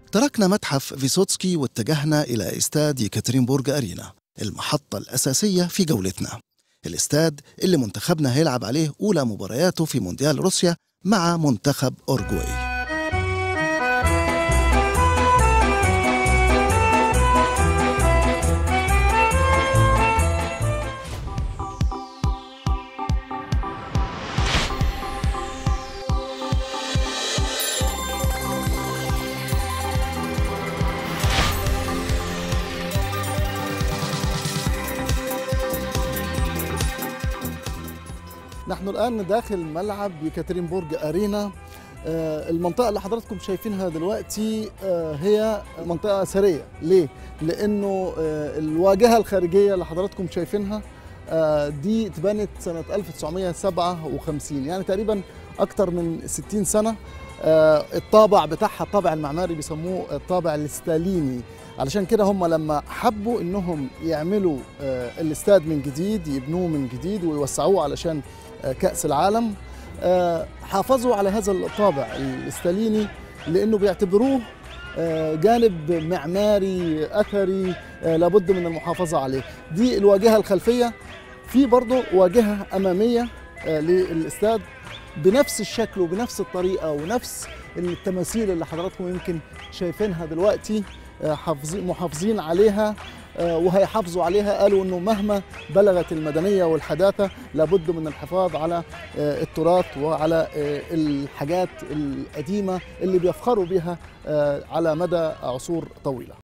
تركنا متحف فيسوتسكي واتجهنا إلى استاد يكاترينبورغ أرينا المحطة الأساسية في جولتنا الاستاد اللي منتخبنا هيلعب عليه أولى مبارياته في مونديال روسيا مع منتخب أورجواي نحن الآن داخل ملعب يكاترينبورغ أرينا آه، المنطقة اللي حضراتكم شايفينها دلوقتي آه، هي منطقة أثرية ليه؟ لأنه آه، الواجهة الخارجية اللي حضراتكم شايفينها آه، دي اتبنت سنة 1957 يعني تقريبا أكتر من 60 سنة آه، الطابع بتاعها الطابع المعماري بيسموه الطابع الستاليني علشان كده هم لما حبوا انهم يعملوا آه، الاستاد من جديد يبنوه من جديد ويوسعوه علشان آه، كأس العالم آه، حافظوا على هذا الطابع الستاليني لانه بيعتبروه آه، جانب معماري اثري آه، لابد من المحافظه عليه دي الواجهه الخلفيه في برضه واجهه اماميه آه، للاستاد بنفس الشكل وبنفس الطريقه ونفس التماثيل اللي حضراتكم يمكن شايفينها دلوقتي آه، حافظين محافظين عليها آه، وهيحافظوا عليها قالوا انه مهما بلغت المدنيه والحداثه لابد من الحفاظ على آه، التراث وعلى آه، الحاجات القديمه اللي بيفخروا بها آه، على مدى عصور طويله